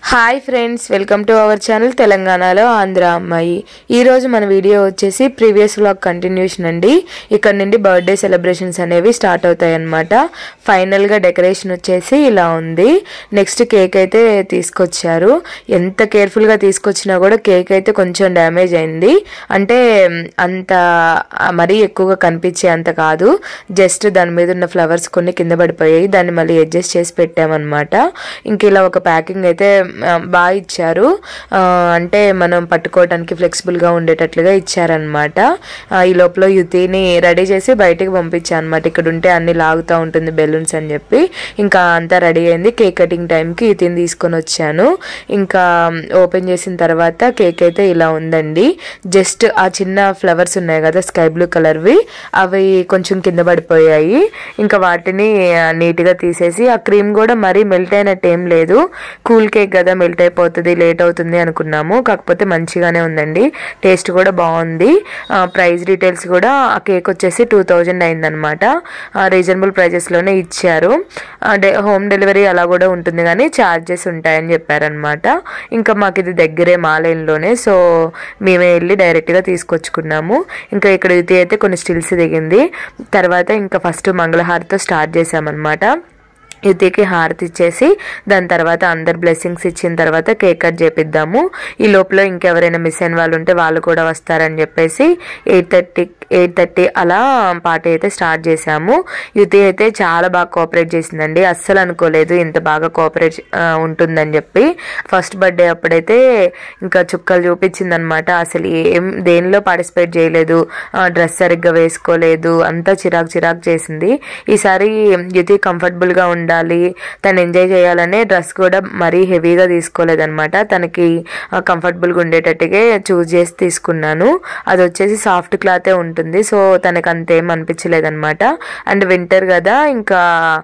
hi friends welcome to our channel తెలంగాణలో ఆంధ్ర అమ్మాయి ఈరోజు మన వీడియో వచ్చేసి ప్రీవియస్ వ్లాగ్ కంటిన్యూషన్ అండి ఇక్కడ నుండి బర్త్డే సెలబ్రేషన్స్ అనేవి స్టార్ట్ అవుతాయి అనమాట ఫైనల్గా డెకరేషన్ వచ్చేసి ఇలా ఉంది నెక్స్ట్ కేక్ అయితే తీసుకొచ్చారు ఎంత కేర్ఫుల్గా తీసుకొచ్చినా కూడా కేక్ అయితే కొంచెం డ్యామేజ్ అయింది అంటే మ్, అంత ఆ, మరీ ఎక్కువగా కనిపించే అంత కాదు జస్ట్ దాని మీద ఉన్న ఫ్లవర్స్ కొన్ని కింద పడిపోయాయి దాన్ని మళ్ళీ అడ్జస్ట్ చేసి పెట్టామన్నమాట ఇంక ఇలా ఒక ప్యాకింగ్ అయితే ఆ, బాగా ఇచ్చారు ఆ, అంటే మనం పట్టుకోవడానికి ఫ్లెక్సిబుల్గా ఉండేటట్లుగా ఇచ్చారనమాట ఈ లోపల యుతిని రెడీ చేసి బయటికి పంపించాను అనమాట ఇక్కడ ఉంటే అన్ని లాగుతూ ఉంటుంది బెలూన్స్ అని చెప్పి ఇంకా అంతా రెడీ అయింది కేక్ కటింగ్ టైంకి యుతిని తీసుకొని వచ్చాను ఇంకా ఓపెన్ చేసిన తర్వాత కేక్ అయితే ఇలా ఉందండి జస్ట్ ఆ చిన్న ఫ్లవర్స్ ఉన్నాయి కదా స్కై బ్లూ కలర్వి అవి కొంచెం కింద పడిపోయాయి ఇంకా వాటిని ఆ, నీట్గా తీసేసి ఆ క్రీమ్ కూడా మరీ మెల్ట్ అయినట్టు ఏం లేదు కూల్ కేక్ కదా మెల్ట్ అయిపోతుంది లేట్ అవుతుంది అనుకున్నాము కాకపోతే మంచిగానే ఉందండి టేస్ట్ కూడా బాగుంది ఆ, ప్రైస్ డీటెయిల్స్ కూడా ఆ కేక్ వచ్చేసి టూ థౌజండ్ అయిందనమాట రీజనబుల్ ప్రైజెస్లోనే ఇచ్చారు అంటే హోమ్ డెలివరీ అలా కూడా ఉంటుంది కానీ ఛార్జెస్ ఉంటాయని చెప్పారనమాట ఇంకా మాకు ఇది దగ్గరే మా లైన్లోనే సో మేమే వెళ్ళి డైరెక్ట్గా తీసుకొచ్చుకున్నాము ఇంకా ఇక్కడ ఇది అయితే కొన్ని స్టిల్స్ దిగింది తర్వాత ఇంకా ఫస్ట్ మంగళహారతో స్టార్ట్ చేసామన్నమాట యుతికి హారతి ఇచ్చేసి దాని తర్వాత అందరు బ్లెస్సింగ్స్ ఇచ్చిన తర్వాత కేక్ కట్ చేపిద్దాము ఈ లోపల ఇంకెవరైనా మిస్ అయిన వాళ్ళు ఉంటే వాళ్ళు కూడా వస్తారని చెప్పేసి ఎయిట్ థర్టీ ఎయిట్ థర్టీ అలా పార్టీ అయితే స్టార్ట్ చేసాము యుతి అయితే చాలా బాగా కోఆపరేట్ చేసిందండి అస్సలు అనుకోలేదు ఇంత బాగా కోఆపరేట్ ఉంటుందని చెప్పి ఫస్ట్ బర్త్డే అప్పుడైతే ఇంకా చుక్కలు చూపించిందనమాట అసలు ఏం దేనిలో పార్టిసిపేట్ చేయలేదు డ్రెస్ సరిగ్గా వేసుకోలేదు అంతా చిరాకు చిరాకు చేసింది ఈసారి యుతి కంఫర్టబుల్ గా ఉండాలి తను ఎంజాయ్ చేయాలనే డ్రెస్ కూడా మరీ హెవీగా తీసుకోలేదన్నమాట తనకి కంఫర్టబుల్ గా ఉండేటట్టుగా చూస్ చేసి తీసుకున్నాను అది వచ్చేసి సాఫ్ట్ క్లాతే ఉంటుంది సో తనకు అంతేం అనిపించలేదు అనమాట అండ్ వింటర్ కదా ఇంకా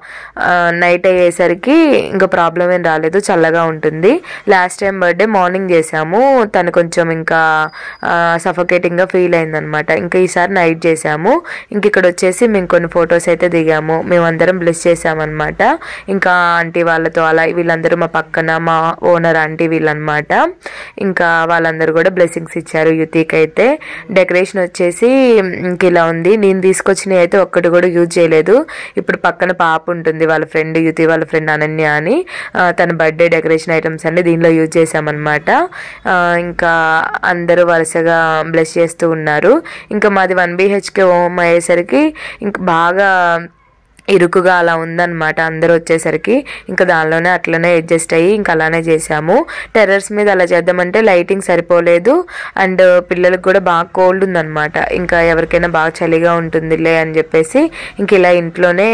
నైట్ అయ్యేసరికి ఇంకా ప్రాబ్లం ఏం రాలేదు చల్లగా ఉంటుంది లాస్ట్ టైం బర్త్డే మార్నింగ్ చేసాము తను కొంచెం ఇంకా సఫకేటింగ్ గా ఫీల్ అయిందనమాట ఇంకా ఈసారి నైట్ చేసాము ఇంక ఇక్కడ వచ్చేసి మేము కొన్ని ఫొటోస్ అయితే దిగాము మేమందరం బ్లెస్ చేసామన్నమాట ఇంకా ఆంటీ వాళ్ళతో అలా వీళ్ళందరూ మా పక్కన మా ఓనర్ ఆంటీ వీళ్ళనమాట ఇంకా వాళ్ళందరూ కూడా బ్లెస్సింగ్స్ ఇచ్చారు యుతికి అయితే డెకరేషన్ వచ్చేసి ఇంక ఇలా ఉంది నేను తీసుకొచ్చినవి అయితే ఒక్కటి కూడా యూజ్ చేయలేదు ఇప్పుడు పక్కన పాప ఉంటుంది వాళ్ళ ఫ్రెండ్ యుతి వాళ్ళ ఫ్రెండ్ అనన్య అని ఆ, తన బర్త్డే డెకరేషన్ ఐటమ్స్ అన్ని దీనిలో యూజ్ చేసామన్నమాట ఆ, ఇంకా అందరూ వరుసగా బ్లెస్ చేస్తూ ఉన్నారు ఇంకా మాది వన్ బిహెచ్కే హోమ్ అయ్యేసరికి ఇంకా బాగా ఇరుకుగా అలా ఉందన్నమాట అందరూ వచ్చేసరికి ఇంకా దానిలోనే అట్లనే అడ్జస్ట్ అయ్యి ఇంకా అలానే చేసాము టెర్రర్స్ మీద అలా చేద్దామంటే లైటింగ్ సరిపోలేదు అండ్ పిల్లలకు కూడా బాగా కోల్డ్ ఉందన్నమాట ఇంకా ఎవరికైనా బాగా చలిగా ఉంటుందిలే అని చెప్పేసి ఇంక ఇలా ఇంట్లోనే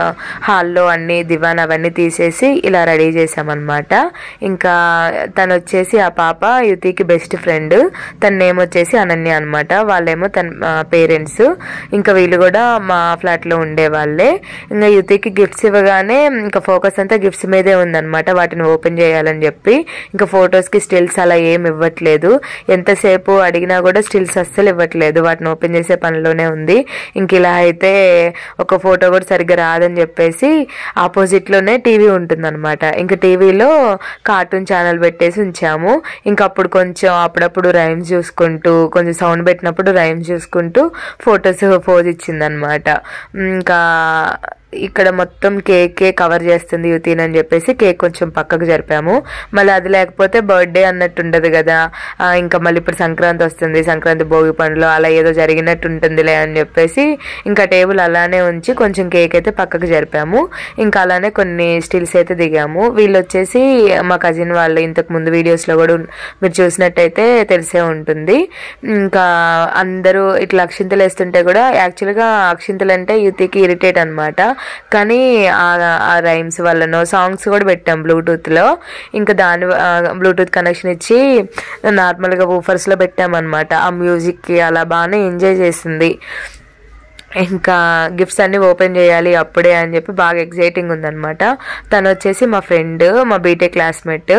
హాల్లో అన్ని దివాన్ అవన్నీ తీసేసి ఇలా రెడీ చేసామన్నమాట ఇంకా తను వచ్చేసి ఆ పాప యుతికి బెస్ట్ ఫ్రెండ్ తన నేమ్ వచ్చేసి అనన్య అనమాట వాళ్ళేమో తన పేరెంట్స్ ఇంకా వీళ్ళు కూడా మా ఫ్లాట్లో ఉండే వాళ్ళే ఇంకా యుతికి గిఫ్ట్స్ ఇవ్వగానే ఇంకా ఫోకస్ అంతా గిఫ్ట్స్ మీదే ఉందన్నమాట వాటిని ఓపెన్ చేయాలని చెప్పి ఇంకా ఫొటోస్కి స్టిల్స్ అలా ఏం ఇవ్వట్లేదు ఎంతసేపు అడిగినా కూడా స్టిల్స్ అస్సలు ఇవ్వట్లేదు వాటిని ఓపెన్ చేసే పనిలోనే ఉంది ఇంక ఇలా అయితే ఒక ఫోటో కూడా సరిగ్గా రాదని చెప్పేసి ఆపోజిట్లోనే టీవీ ఉంటుందన్నమాట ఇంకా టీవీలో కార్టూన్ ఛానల్ పెట్టేసి ఉంచాము ఇంకా అప్పుడు కొంచెం అప్పుడప్పుడు రైమ్స్ చూసుకుంటూ కొంచెం సౌండ్ పెట్టినప్పుడు రైమ్స్ చూసుకుంటూ ఫొటోస్ పోజ్ ఇచ్చిందనమాట ఇంకా ఇక్కడ మొత్తం కేకే కవర్ చేస్తుంది యుతీన్ అని చెప్పేసి కేక్ కొంచెం పక్కకు జరిపాము మళ్ళీ అది లేకపోతే బర్త్డే అన్నట్టు ఉండదు కదా ఆ, ఇంకా మళ్ళీ ఇప్పుడు సంక్రాంతి వస్తుంది సంక్రాంతి భోగి పండ్లు అలా ఏదో జరిగినట్టు ఉంటుందిలే అని చెప్పేసి ఇంకా టేబుల్ అలానే ఉంచి కొంచెం కేక్ అయితే పక్కకు జరిపాము ఇంకా అలానే కొన్ని స్టిల్స్ అయితే దిగాము వీళ్ళు వచ్చేసి మా కజిన్ వాళ్ళు ఇంతకు ముందు వీడియోస్లో కూడా ఉన్- మీరు చూసినట్టయితే తెలిసే ఉంటుంది ఇంకా అందరూ ఇట్లా అక్షింతలు వేస్తుంటే కూడా యాక్చువల్గా అక్షింతలు అంటే యుతికి ఇరిటేట్ అనమాట కానీ ఆ- ఆ రైమ్స్ వల్లనో సాంగ్స్ కూడా పెట్టాం బ్లూటూత్లో ఇంకా దాని బ్లూటూత్ కనెక్షన్ ఇచ్చి నార్మల్గా ఊఫర్స్లో పెట్టామన్నమాట ఆ మ్యూజిక్కి అలా బాగానే ఎంజాయ్ చేసింది ఇంకా గిఫ్ట్స్ అన్ని ఓపెన్ చేయాలి అప్పుడే అని చెప్పి బాగా ఎగ్జైటింగ్ ఉందన్నమాట తను వచ్చేసి మా ఫ్రెండ్ మా బీటెక్ క్లాస్మేట్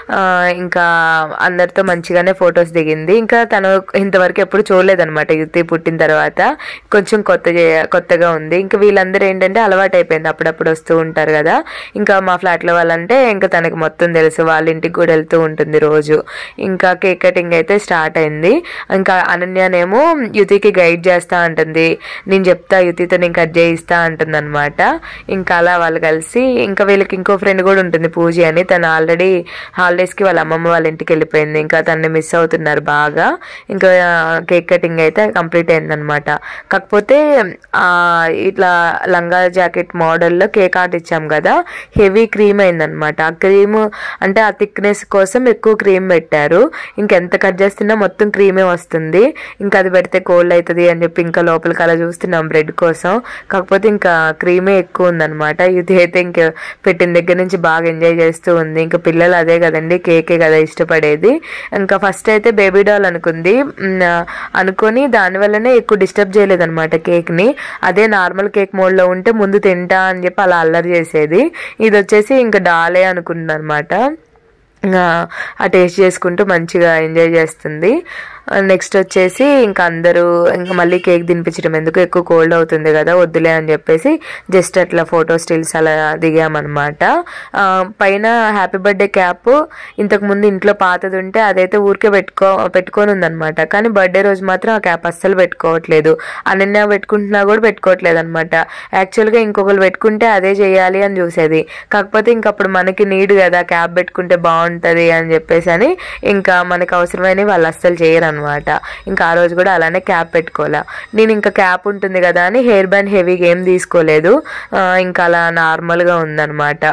ఇంకా అందరితో మంచిగానే ఫొటోస్ దిగింది ఇంకా తను ఇంతవరకు ఎప్పుడు చూడలేదన్నమాట యుతి పుట్టిన తర్వాత కొంచెం కొత్త చే- కొత్తగా ఉంది ఇంకా వీళ్ళందరూ ఏంటంటే అలవాటు అయిపోయింది అప్పుడప్పుడు వస్తూ ఉంటారు కదా ఇంకా మా ఫ్లాట్లో వాళ్ళంటే ఇంకా తనకి మొత్తం తెలుసు వాళ్ళ ఇంటికి కూడా వెళ్తూ ఉంటుంది రోజు ఇంకా కేక్ కటింగ్ అయితే స్టార్ట్ అయింది ఇంకా అనన్యనేమో యుతికి గైడ్ చేస్తా ఉంటుంది నేను చెప్తా యుతితో నేను కట్ చేయిస్తా అంటుంది అనమాట ఇంకా అలా వాళ్ళు కలిసి ఇంకా వీళ్ళకి ఇంకో ఫ్రెండ్ కూడా ఉంటుంది పూజ అని తను ఆల్రెడీ హాలిడేస్కి వాళ్ళ అమ్మమ్మ వాళ్ళ ఇంటికి వెళ్ళిపోయింది ఇంకా తనని మిస్ అవుతున్నారు బాగా ఇంకా కేక్ కటింగ్ అయితే కంప్లీట్ అయిందనమాట కాకపోతే ఆ, ఇట్లా లంగా జాకెట్ మోడల్లో కేక్ ఆర్ట్ ఇచ్చాం కదా హెవీ క్రీమ్ అయిందనమాట ఆ క్రీమ్ అంటే ఆ థిక్నెస్ కోసం ఎక్కువ క్రీమ్ పెట్టారు ఇంకెంత కట్ చేస్తున్నా మొత్తం క్రీమే వస్తుంది ఇంకా అది పెడితే కోల్డ్ అవుతుంది అని చెప్పి ఇంకా లోపలికి అలా చూస్తున్నాం బ్రెడ్ కోసం కాకపోతే ఇంకా క్రీమే ఎక్కువ ఉందన్నమాట ఇది అయితే ఇంకా పెట్టిన దగ్గర నుంచి బాగా ఎంజాయ్ చేస్తూ ఉంది ఇంకా పిల్లలు అదే కదండి కేకే కదా ఇష్టపడేది ఇంకా ఫస్ట్ అయితే బేబీ డాల్ అనుకుంది మ్, అనుకొని దానివల్లనే ఎక్కువ డిస్టర్బ్ చేయలేదన్నమాట కేక్ని అదే నార్మల్ కేక్ మోడ్లో ఉంటే ముందు తింటా అని చెప్పి అలా అల్లరి చేసేది ఇది వచ్చేసి ఇంకా డాలే అనుకుంటుంది అనమాట ఇంకా ఆ టేస్ట్ చేసుకుంటూ మంచిగా ఎంజాయ్ చేస్తుంది నెక్స్ట్ వచ్చేసి ఇంకా అందరూ ఇంకా మళ్ళీ కేక్ తినిపించడం ఎందుకు ఎక్కువ కోల్డ్ అవుతుంది కదా వద్దులే అని చెప్పేసి జస్ట్ అట్లా ఫోటో స్టిల్స్ అలా దిగామన్నమాట ఆ, పైన హ్యాపీ బర్త్డే క్యాప్ ఇంతకు ముందు ఇంట్లో పాతది ఉంటే అదైతే ఊరికే పెట్టుకో పెట్టుకొని ఉందన్నమాట కానీ బర్త్డే రోజు మాత్రం ఆ క్యాప్ అస్సలు పెట్టుకోవట్లేదు అనన్య పెట్టుకుంటున్నా కూడా పెట్టుకోవట్లేదు అనమాట యాక్చువల్గా ఇంకొకరు పెట్టుకుంటే అదే చేయాలి అని చూసేది కాకపోతే ఇంక అప్పుడు మనకి నీడ్ కదా క్యాప్ పెట్టుకుంటే బాగుంటది అని చెప్పేసి అని ఇంకా మనకు అవసరమైన వాళ్ళు అస్సలు చేయరు అనమాట ఇంకా ఆ రోజు కూడా అలానే క్యాప్ పెట్టుకోవాలా నేను ఇంకా క్యాప్ ఉంటుంది కదా అని హెయిర్ బ్యాండ్ హెవీగా ఏం తీసుకోలేదు ఆ, ఇంకా అలా నార్మల్గా ఉందన్నమాట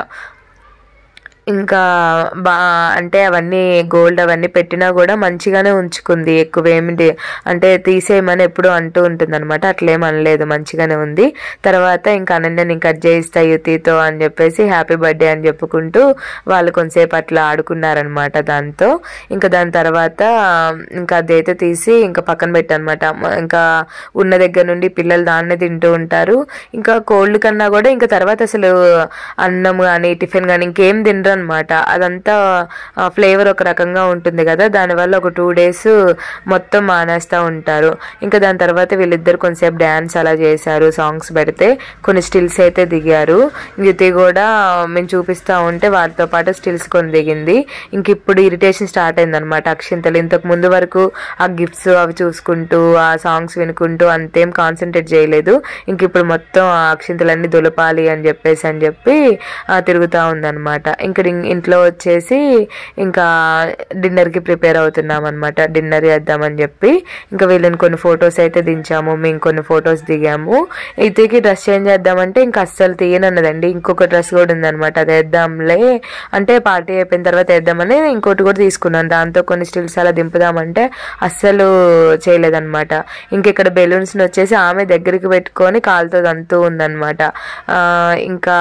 ఇంకా బా అంటే అవన్నీ గోల్డ్ అవన్నీ పెట్టినా కూడా మంచిగానే ఉంచుకుంది ఎక్కువ ఏమి డి- అంటే తీసేయమని ఎప్పుడు అంటూ ఉంటుంది అనమాట అట్లేం అనలేదు మంచిగానే ఉంది తర్వాత ఇంకా అనన్య నేను కట్ చేయిస్తా యుతితో అని చెప్పేసి హ్యాపీ బర్త్డే అని చెప్పుకుంటూ వాళ్ళు కొంతసేపు అట్లా ఆడుకున్నారనమాట దాంతో ఇంకా దాని తర్వాత ఇంకా అదైతే తీసి ఇంకా పక్కన పెట్టానమాట ఇంకా ఉన్న దగ్గర నుండి పిల్లలు దాన్నే తింటూ ఉంటారు ఇంకా కోల్డ్ కన్నా కూడా ఇంకా తర్వాత అసలు అన్నం కానీ టిఫిన్ కానీ ఇంకేం తినరు అనమాట అదంతా ఫ్లేవర్ ఒక రకంగా ఉంటుంది కదా దానివల్ల ఒక టూ డేస్ మొత్తం మానేస్తూ ఉంటారు ఇంకా దాని తర్వాత వీళ్ళిద్దరు కొంతసేపు డ్యాన్స్ అలా చేశారు సాంగ్స్ పెడితే కొన్ని స్టిల్స్ అయితే దిగారు యుతి కూడా మేము చూపిస్తూ ఉంటే వాటితో పాటు స్టిల్స్ కొన్ని దిగింది ఇంక ఇప్పుడు ఇరిటేషన్ స్టార్ట్ అయిందనమాట అక్షింతలు ఇంతకు ముందు వరకు ఆ గిఫ్ట్స్ అవి చూసుకుంటూ ఆ సాంగ్స్ వినుకుంటూ అంతేం కాన్సన్ట్రేట్ చేయలేదు ఇంక ఇప్పుడు మొత్తం ఆ అక్షింతలన్నీ దులపాలి అని చెప్పేసి అని చెప్పి ఆ, తిరుగుతూ ఉందన్నమాట ఇంకా ఇం- ఇంట్లో వచ్చేసి ఇంకా డిన్నర్కి ప్రిపేర్ అవుతున్నాం అనమాట డిన్నర్ చేద్దామని చెప్పి ఇంకా వీళ్ళని కొన్ని ఫొటోస్ అయితే దించాము మేము కొన్ని ఫొటోస్ దిగాము ఇతనికి డ్రెస్ చేంజ్ చేద్దామంటే ఇంకా అస్సలు తీయనన్నదండి ఇంకొక డ్రెస్ కూడా ఉందన్నమాట అది వేద్దాంలే అంటే పార్టీ అయిపోయిన తర్వాత వేద్దామని ఇంకోటి కూడా తీసుకున్నాను దాంతో కొన్ని స్టిల్స్ అలా దింపుదామంటే అస్సలు చేయలేదన్నమాట ఇంక ఇక్కడ బెలూన్స్ వచ్చేసి ఆమె దగ్గరికి పెట్టుకొని కాలుతో దంతూ ఉందన్నమాట ఆ, ఇంకా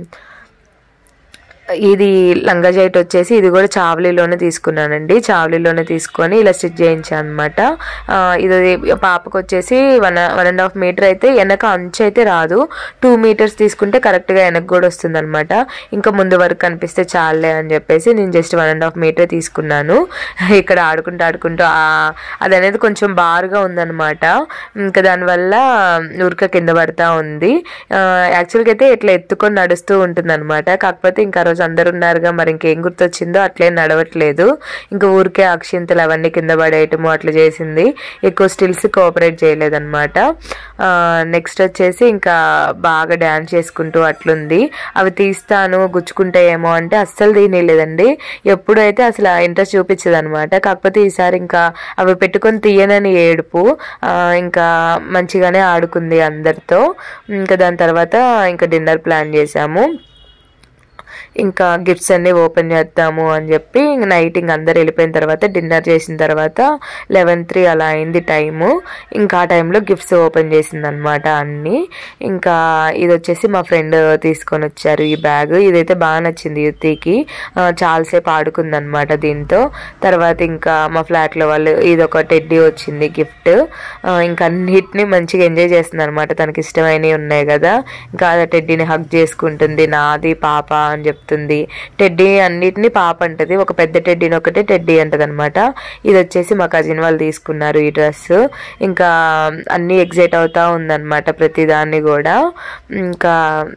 ఇది లంగా జాకెట్ వచ్చేసి ఇది కూడా చావలీలోనే తీసుకున్నానండి చావలీలోనే తీసుకొని ఇలా స్టిచ్ చేయించాను అనమాట ఇది పాపకు వచ్చేసి one one and half metre అయితే వెనక అంచు అయితే రాదు టూ మీటర్స్ తీసుకుంటే కరెక్ట్గా వెనక కూడా వస్తుంది అనమాట ఇంకా ముందు వరకు కనిపిస్తే చాలే అని చెప్పేసి నేను just one and half metre తీసుకున్నాను ఇక్కడ ఆడుకుంటూ ఆడుకుంటూ ఆ- అది అనేది కొంచెం బారుగా ఉందన్నమాట ఇంకా దానివల్ల ఉరక కింద పడతా ఉంది యాక్చువల్గా అయితే ఇట్లా ఎత్తుకొని నడుస్తూ ఉంటుంది అనమాట కాకపోతే ఇంకా ఆ రోజు అందరు ఉన్నారుగా మరి ఇంకేం గుర్తొచ్చిందో అట్లే నడవట్లేదు ఇంకా ఊరికే అక్షింతలు అవన్నీ కింద పడేయటము అట్లా చేసింది ఎక్కువ స్టిల్స్ కోఆపరేట్ చేయలేదన్నమాట నెక్స్ట్ వచ్చేసి ఇంకా బాగా డ్యాన్స్ చేసుకుంటూ అట్లుంది అవి తీస్తాను గుచ్చుకుంటాయేమో అంటే అస్సలు తీయలేదండి ఎప్పుడైతే అసలు ఇంట్రెస్ట్ చూపించదు అనమాట కాకపోతే ఈసారి ఇంకా అవి పెట్టుకొని తీయనని ఏడుపు ఆ, ఇంకా మంచిగానే ఆడుకుంది అందరితో ఇంకా దాని తర్వాత ఇంకా డిన్నర్ ప్లాన్ చేసాము ఇంకా గిఫ్ట్స్ అన్నీ ఓపెన్ చేద్దాము అని చెప్పి ఇంక నైట్ ఇంక అందరు వెళ్ళిపోయిన తర్వాత డిన్నర్ చేసిన తర్వాత లెవెన్ త్రీ అలా అయింది టైము ఇంకా ఆ టైంలో గిఫ్ట్స్ ఓపెన్ చేసింది అనమాట అన్నీ ఇంకా ఇది వచ్చేసి మా ఫ్రెండ్ తీసుకొని వచ్చారు ఈ బ్యాగ్ ఇదైతే బాగా నచ్చింది యుతికి ఆ, చాలాసేపు ఆడుకుంది అనమాట దీంతో తర్వాత ఇంకా మా ఫ్లాట్లో వాళ్ళు ఇది ఒక టెడ్డీ వచ్చింది గిఫ్ట్ ఇంకా అన్నిటిని మంచిగా ఎంజాయ్ చేస్తుంది అనమాట తనకి ఇష్టమైనవి ఉన్నాయి కదా ఇంకా ఆ టెడ్డీని హగ్ చేసుకుంటుంది నాది పాప అని చెప్తుంది టెడ్డీ అన్నిటిని పాప అంటది ఒక పెద్ద టెడ్డీని ఒకటే టెడ్డీ అంటది అనమాట ఇది వచ్చేసి మా కజిన్ వాళ్ళు తీసుకున్నారు ఈ డ్రెస్ ఇంకా అన్నీ ఎగ్జైట్ అవుతా ఉందన్నమాట ప్రతిదాన్ని కూడా ఇంకా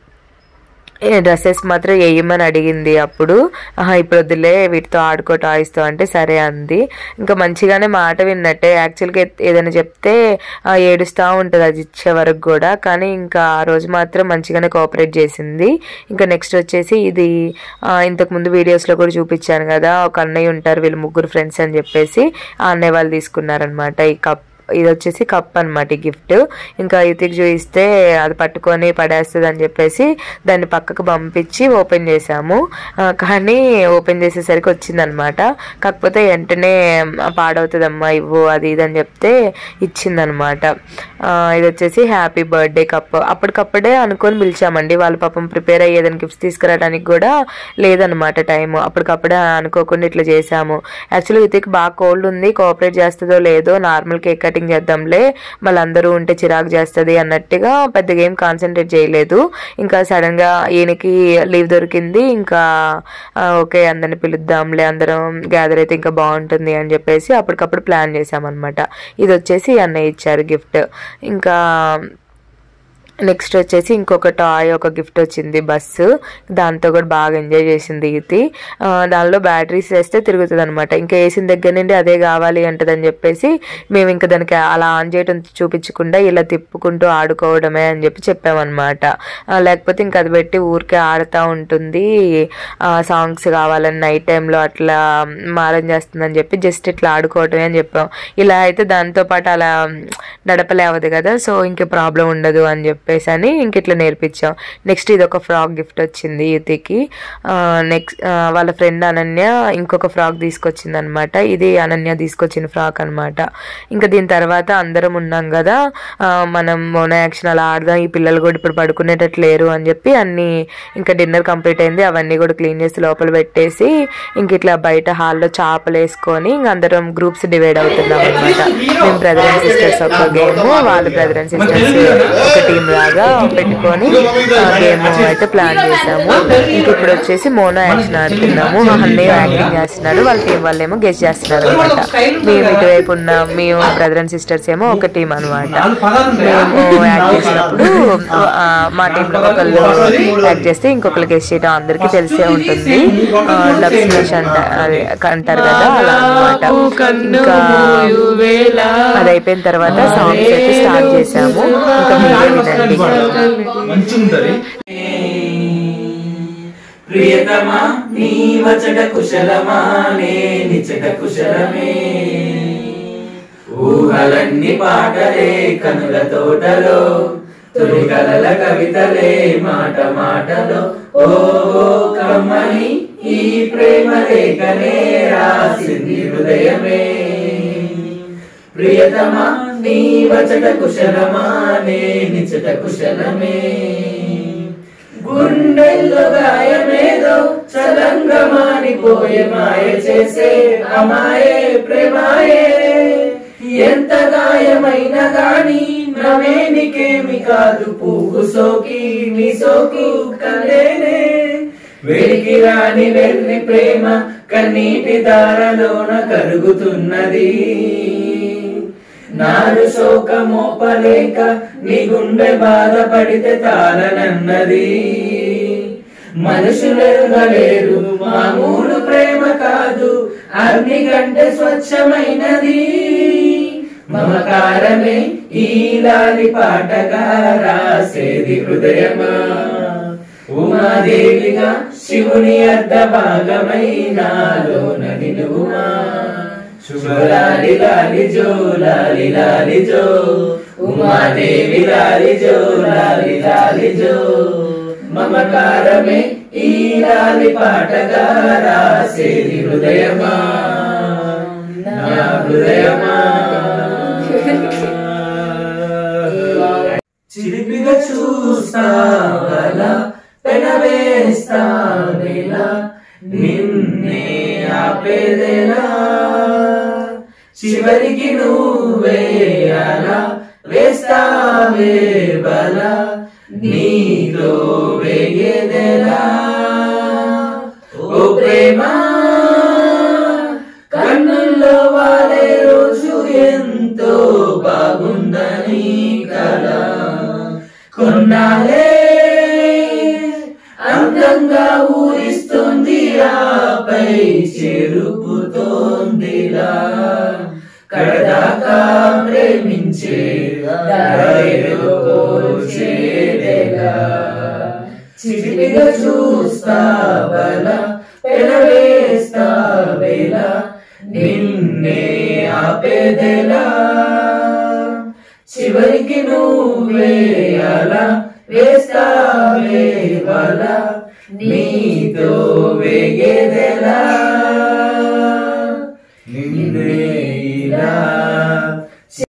డ్రెస్సెస్ మాత్రం వేయమని అడిగింది అప్పుడు ఆహా ఇప్పుడు వద్దులే వీటితో ఆడుకో టాయ్స్తో అంటే సరే అంది ఇంకా మంచిగానే మాట విన్నట్టే యాక్చువల్గా ఏదైనా చెప్తే ఆ, ఏడుస్తూ ఉంటుంది అది ఇచ్చే వరకు కూడా కానీ ఇంకా ఆ రోజు మాత్రం మంచిగానే కోఆపరేట్ చేసింది ఇంకా నెక్స్ట్ వచ్చేసి ఇది ఆ, ఇంతకు ముందు వీడియోస్లో కూడా చూపించాను కదా ఒక అన్నయ్య ఉంటారు వీళ్ళు ముగ్గురు ఫ్రెండ్స్ అని చెప్పేసి ఆ అన్నయ్య వాళ్ళు తీసుకున్నారనమాట ఈ కప్ ఇది వచ్చేసి కప్ అనమాట ఈ గిఫ్ట్ ఇంకా యుతికి చూపిస్తే అది పట్టుకొని పడేస్తుంది అని చెప్పేసి దాన్ని పక్కకు పంపించి ఓపెన్ చేసాము ఆ, కానీ ఓపెన్ చేసేసరికి వచ్చిందనమాట కాకపోతే వెంటనే పాడవుతుందమ్మా ఇవ్వు అది ఇది అని చెప్తే ఇచ్చిందనమాట ఆ, ఇది వచ్చేసి హ్యాపీ బర్త్డే కప్ అప్పటికప్పుడే అనుకొని పిలిచామండి వాళ్ళు పాపం ప్రిపేర్ అయ్యేదని గిఫ్ట్స్ తీసుకురావడానికి కూడా లేదనమాట టైం అప్పటికప్పుడే అనుకోకుండా ఇట్లా చేసాము యాక్చువల్లీ యుతికి బాగా కోల్డ్ ఉంది కోఆపరేట్ చేస్తుందో లేదో నార్మల్ కేక్ కటింగ్ చేద్దాంలే మళ్ళీ అందరూ ఉంటే చిరాకు చేస్తుంది అన్నట్టుగా పెద్దగా ఏం కాన్సన్ట్రేట్ చేయలేదు ఇంకా సడన్ గా ఈయనకి లీవ్ దొరికింది ఇంకా ఆ, ఓకే అందరిని పిలుద్దాంలే అందరం గ్యాదర్ అయితే ఇంకా బాగుంటుంది అని చెప్పేసి అప్పటికప్పుడు ప్లాన్ చేసామన్నమాట ఇది వచ్చేసి అన్నయ్య ఇచ్చారు గిఫ్ట్ ఇంకా నెక్స్ట్ వచ్చేసి ఇంకొక టాయ్ ఒక గిఫ్ట్ వచ్చింది బస్సు దాంతో కూడా బాగా ఎంజాయ్ చేసింది ఇది ఆ, దానిలో బ్యాటరీస్ వేస్తే తిరుగుతుంది అనమాట ఇంకా వేసిన దగ్గర నుండి అదే కావాలి అంటదని చెప్పేసి మేము ఇంకా దానికి అలా ఆన్ చేయడం చూపించకుండా ఇలా తిప్పుకుంటూ ఆడుకోవడమే అని చెప్పి చెప్పామన్నమాట ఆ, లేకపోతే ఇంకా అది పెట్టి ఊరికే ఆడుతూ ఉంటుంది సాంగ్స్ కావాలని నైట్ టైంలో అట్లా మారం చేస్తుందని చెప్పి జస్ట్ ఇట్లా ఆడుకోవటమే అని చెప్పాం ఇలా అయితే దాంతో పాటు అలా నడపలేవదు కదా సో ఇంక ప్రాబ్లం ఉండదు అని చెప్పేసి అని ఇంక ఇట్లా నేర్పించాం నెక్స్ట్ ఇది ఒక ఫ్రాక్ గిఫ్ట్ వచ్చింది యుతికి నెక్స్ట్ వాళ్ళ ఫ్రెండ్ అనన్య ఇంకొక ఫ్రాక్ తీసుకొచ్చింది అనమాట ఇది అనన్య తీసుకొచ్చిన ఫ్రాక్ అనమాట ఇంకా దీని తర్వాత అందరం ఉన్నాం కదా ఆ, మనం మోనో యాక్షన్ అలా ఆడదాం ఈ పిల్లలు కూడా ఇప్పుడు పడుకునేటట్లు లేరు అని చెప్పి అన్ని ఇంకా డిన్నర్ కంప్లీట్ అయింది అవన్నీ కూడా క్లీన్ చేసి లోపల పెట్టేసి ఇంక ఇట్లా బయట హాల్లో చేపలు వేసుకొని ఇంక అందరం గ్రూప్స్ డివైడ్ అవుతున్నాం అనమాట మేము బ్రదర్ అండ్ సిస్టర్స్ ఒక గేమ్ వాళ్ళ బ్రదర్ అండ్ సిస్టర్స్ ఒక టీం లాగా పెట్టుకొని గేమ్ అయితే ప్లాన్ చేసాము ఇంక ఇప్పుడు వచ్చేసి మోనో యాక్షన్ ఆడుతున్నాము అన్నయ్య యాక్టింగ్ చేస్తున్నాడు వాళ్ళ టీం వాళ్ళు ఏమో గెస్ట్ చేస్తున్నారు అనమాట మేము ఇటువైపు ఉన్న మేము బ్రదర్ అండ్ సిస్టర్స్ ఏమో ఒక టీం అనమాట మేము యాక్ట్ చేసినప్పుడు ఆ, మా టీంలో ఒకళ్ళు యాక్ట్ చేస్తే ఇంకొకరు గెస్ట్ చేయడం అందరికీ తెలిసే ఉంటుంది డబ్ స్మాష్ అంట అదే అంటారు కదా అలా అనమాట ఇంకా అది అయిపోయిన తర్వాత సాంగ్స్ అయితే స్టార్ట్ చేసాము ఇంకా మీరే వినండి మంచిగా ఉంటది ప్రియతమా నీ వచట కుశలమా నే నిచట కుశలమే ఊహలన్నీ పాటలే కనుల తోటలో తొలి కలల కవితలే మాట మాటలో ఓ కమ్మని ఈ ప్రేమ లేఖనే రాసింది హృదయమే ప్రియతమా నీ వచట కుశలమా నే నిచట కుశలమే గుండెల్లో గాయమేదో చలంగా మారిపోయే మాయ చేసే అమాయే ప్రేమాయే ఎంత గాయమైనా గాని నవేనికేమి కాదు పువ్వు సోకి నీ సోకు కలేనే వెలికి రాని వెళ్ళి ప్రేమ కన్నీటి దారలోన కరుగుతున్నది నాడు శోకమోపలేక నీ గుండె బాధపడితే తాళనన్నది మనుషులెరుగలేరు మామూలు ప్రేమ కాదు అగ్ని గంటె స్వచ్ఛమైనది మమకారమే ఈ లాలి పాటగా రాసేది హృదయమా ఉమాదేవిగా శివుని అర్ధ భాగమై నాలోన నిలువుమా శుభలాలి లాలి జో లాలి లాలి జో ఉమాదేవి లాలి జో లాలి లాలి జో మమకారమే ఈ లాలి పాటగా రాసేది హృదయమా నా హృదయమా చిలిపిగా చూస్తావలా పెనవేస్తావేలా నిన్నే ఆపేదేలా చివరికి నువ్వే అలా వేస్తావే బల నీతో వేగేదెలా ఓ ప్రేమ కన్నుల్లో వాలే రోజు ఎంతో బాగుందని కల కొన్నాలే అందంగా ఊరిస్తుంది ఆపై చెరుపుతోందిలా కడదాకా ప్రేమించే దారిలో చేరేలా చిటిగా చూస్తావలా పెనవేస్తావేలా నిన్నే ఆపేదెలా చివరికి నువ్వే అలా వేస్తావే వల నీతో వేగేదెలా నిన్నే ఇలా